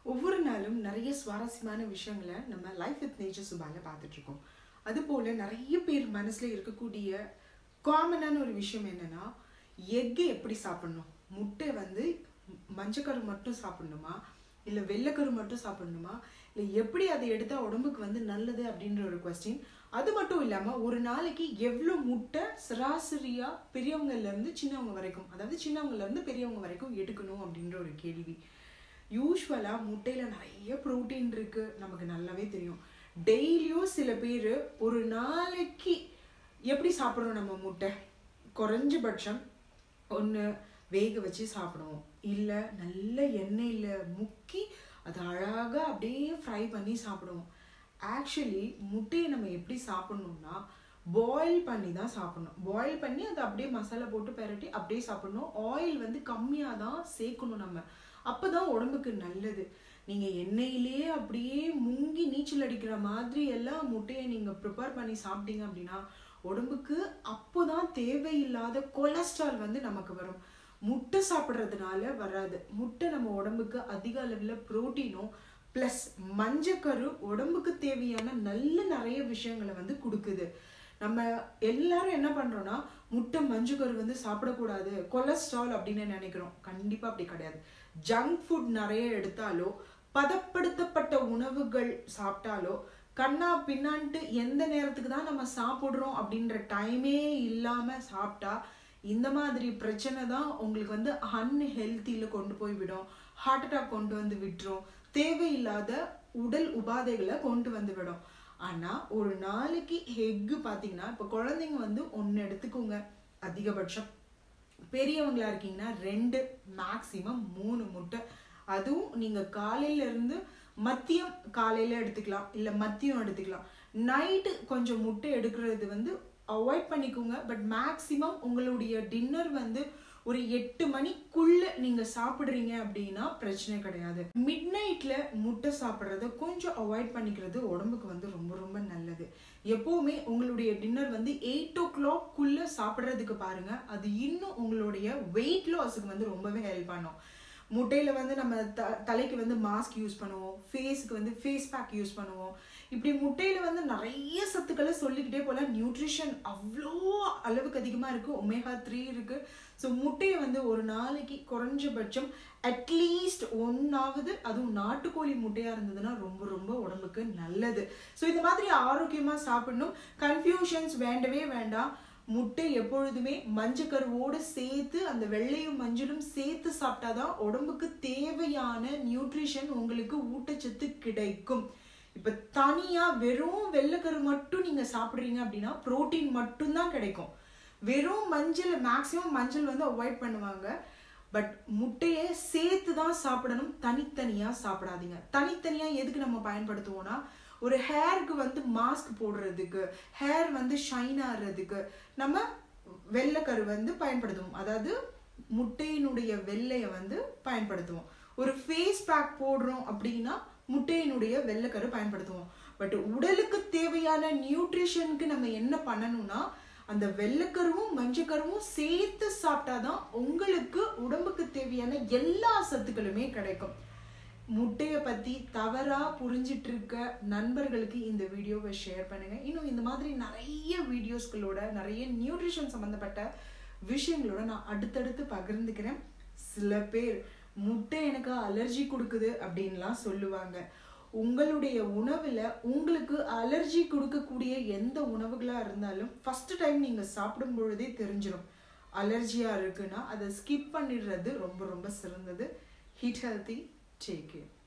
ஒவ்வொரு நாளும் நிறைய சுவாரஸ்யமான விஷயங்களை நம்ம லைஃப் வித் நேச்சர் சுபால பார்த்துட்டு இருக்கோம் அது போல நிறைய பேர் மனசுல இருக்கக்கூடிய காமனான ஒரு விஷயம் என்னன்னா எக்கு எப்படி சாப்பிடணும் முட்டை வந்து மஞ்சக்கரு மட்டும் சாப்பிடணுமா இல்ல வெள்ளைக்கரு மட்டும் சாப்பிடணுமா இல்ல எப்படி அதை எடுத்தா உடம்புக்கு வந்து நல்லது அப்படின்ற ஒரு கொஸ்டின் அது மட்டும் இல்லாம ஒரு நாளைக்கு எவ்வளவு முட்டை சராசரியா பெரியவங்கல இருந்து சின்னவங்க வரைக்கும் அதாவது சின்னவங்கல இருந்து பெரியவங்க வரைக்கும் எடுக்கணும் அப்படின்ற ஒரு கேள்வி யூஸ்வலா முட்டையில நிறைய புரோட்டீன் இருக்கு நமக்கு நல்லாவே தெரியும் டெய்லியும் சில பேர் ஒரு நாளைக்கு எப்படி சாப்பிடுறோம் நம்ம முட்டை குறைஞ்சபட்சம் ஒன்று வேக வச்சு சாப்பிடுவோம் இல்லை நல்ல எண்ணெயில் முக்கி அதை அழகாக அப்படியே ஃப்ரை பண்ணி சாப்பிடுவோம் ஆக்சுவலி முட்டையை நம்ம எப்படி சாப்பிடணும்னா பாயில் பண்ணி தான் சாப்பிடணும் பாயில் பண்ணி அதை அப்படியே மசாலா போட்டு பெரட்டி அப்படியே சாப்பிடணும் ஆயில் வந்து கம்மியாக தான் சேர்க்கணும் நம்ம அப்போ தான் உடம்புக்கு நல்லது நீங்கள் எண்ணெயிலேயே அப்படியே முங்கி நீச்சல் அடிக்கிற மாதிரி எல்லாம் முட்டையை நீங்கள் ப்ரிப்பேர் பண்ணி சாப்பிட்டீங்க அப்படின்னா உடம்புக்கு அப்போதான் தேவையில்லாத கொலஸ்ட்ரால் வந்து நமக்கு வரும் முட்டை சாப்பிட்றதுனால வராது முட்டை நம்ம உடம்புக்கு அதிக அளவில் ப்ரோட்டீனும் ப்ளஸ் மஞ்சக்கரு உடம்புக்கு தேவையான நல்ல நிறைய விஷயங்களை வந்து கொடுக்குது நம்ம எல்லாரும் என்ன பண்றோம்னா முட்டை மஞ்சக்கரு வந்து சாப்பிடக்கூடாது கொலஸ்ட்ரால் அப்படின்னு நினைக்கிறோம் கண்டிப்பா அப்படி கிடையாது ஜங்க் ஃபுட் நிறைய எடுத்தாலோ பதப்படுத்தப்பட்ட உணவுகள் சாப்பிட்டாலோ கண்ணா பின்னான்ட்டு எந்த நேரத்துக்கு தான் நம்ம சாப்பிட்றோம் அப்படின்ற டைமே இல்லாம சாப்பிட்டா இந்த மாதிரி பிரச்சனை தான் உங்களுக்கு வந்து அன்ஹெல்த்தியில் கொண்டு போய் விடும் ஹார்ட் அட்டாக் கொண்டு வந்து விட்டுரும் தேவையில்லாத உடல் உபாதைகளை கொண்டு வந்து விடும் ஆனால் ஒரு நாளைக்கு எக்கு பார்த்தீங்கன்னா இப்போ குழந்தைங்க வந்து ஒன்று எடுத்துக்கோங்க அதிகபட்சம் பெரியவங்களா இருக்கீங்கன்னா ரெண்டு மேக்சிமம் மூணு முட்டை அதுவும் நீங்கள் காலையில இருந்து மதியம் காலையில எடுத்துக்கலாம் இல்லை மதியம் எடுத்துக்கலாம் நைட்டு கொஞ்சம் முட்டை எடுக்கிறது வந்து அவாய்ட் பண்ணிக்கோங்க பட் மேக்சிமம் உங்களுடைய டின்னர் வந்து ஒரு எட்டு மணிக்குள்ள நீங்க சாப்பிடுறீங்க அப்படின்னா பிரச்சனை கிடையாது மிட் நைட்ல முட்டை சாப்பிட்றத கொஞ்சம் அவாய்ட் பண்ணிக்கிறது உடம்புக்கு வந்து ரொம்ப ரொம்ப நல்லது எப்பவுமே உங்களுடைய டின்னர் வந்து எயிட் ஓ கிளாக்குள்ள சாப்பிட்றதுக்கு பாருங்க அது இன்னும் உங்களுடைய வெயிட் லாஸுக்கு வந்து ரொம்பவே ஹெல்ப் பண்ணும் முட்டையில வந்து நம்ம த தலைக்கு வந்து மாஸ்க் யூஸ் பண்ணுவோம் ஃபேஸுக்கு வந்து ஃபேஸ் பேக் யூஸ் பண்ணுவோம் இப்படி முட்டையில வந்து நிறைய சத்துக்களை சொல்லிக்கிட்டே போல நியூட்ரிஷன் அவ்வளோ அளவுக்கு அதிகமாக இருக்கு ஒமேகா த்ரீ இருக்கு ஸோ முட்டையை வந்து ஒரு நாளைக்கு குறைஞ்சபட்சம் அட்லீஸ்ட் ஒன்னாவது அதுவும் நாட்டுக்கோழி முட்டையா இருந்ததுன்னா ரொம்ப ரொம்ப உடம்புக்கு நல்லது ஸோ இந்த மாதிரி ஆரோக்கியமா சாப்பிடணும் கன்ஃபியூஷன்ஸ் வேண்டவே வேண்டாம் முட்டை எப்பொழுதுமே மஞ்சக்கருவோடு சேர்த்து அந்த வெள்ளையும் மஞ்சளும் சேர்த்து சாப்பிட்டாதான் உடம்புக்கு தேவையான நியூட்ரிஷன் உங்களுக்கு ஊட்டச்சத்து கிடைக்கும் இப்ப தனியா வெறும் வெள்ளைக்கரு மட்டும் நீங்க சாப்பிடுறீங்க அப்படின்னா புரோட்டீன் மட்டும்தான் கிடைக்கும் வெறும் மஞ்சள் மேக்சிமம் மஞ்சள் வந்து அவாய்ட் பண்ணுவாங்க பட் முட்டையை சேர்த்து தான் சாப்பிடணும் தனித்தனியா சாப்பிடாதீங்க தனித்தனியா எதுக்கு நம்ம பயன்படுத்துவோம்னா ஒரு ஹேருக்கு வந்து மாஸ்க் போடுறதுக்கு ஹேர் வந்து ஷைன் ஆடுறதுக்கு நம்ம வெள்ளைக்கரு வந்து பயன்படுத்துவோம் அதாவது முட்டையினுடைய வெள்ளையை வந்து பயன்படுத்துவோம் ஒரு ஃபேஸ் பேக் போடுறோம் அப்படின்னா முட்டையினுடைய வெள்ளைக்கரு பயன்படுத்துவோம் பட் உடலுக்கு தேவையான நியூட்ரிஷனுக்கு நம்ம என்ன பண்ணணும்னா அந்த வெள்ளைக்கருவும் மஞ்சக்கருவும் சேர்த்து சாப்பிட்டாதான் உங்களுக்கு உடம்புக்கு தேவையான எல்லா சத்துக்களுமே கிடைக்கும் முட்டையை பத்தி தவறா புரிஞ்சிட்டு இருக்க நண்பர்களுக்கு இந்த வீடியோவை ஷேர் பண்ணுங்க இன்னும் இந்த மாதிரி நிறைய வீடியோஸ்களோட நிறைய நியூட்ரிஷன் சம்பந்தப்பட்ட விஷயங்களோட நான் அடுத்தடுத்து பகிர்ந்துக்கிறேன் சில பேர் முட்டை எனக்கு அலர்ஜி கொடுக்குது அப்படின்லாம் சொல்லுவாங்க உங்களுடைய உணவில் உங்களுக்கு அலர்ஜி கொடுக்கக்கூடிய எந்த உணவுகளாக இருந்தாலும் ஃபர்ஸ்ட் டைம் நீங்கள் சாப்பிடும் பொழுதே தெரிஞ்சிடும் அலர்ஜியாக இருக்குன்னா அதை ஸ்கிப் பண்ணிடுறது ரொம்ப ரொம்ப சிறந்தது ஹீட் ஹெல்த்தி டேக் கேர்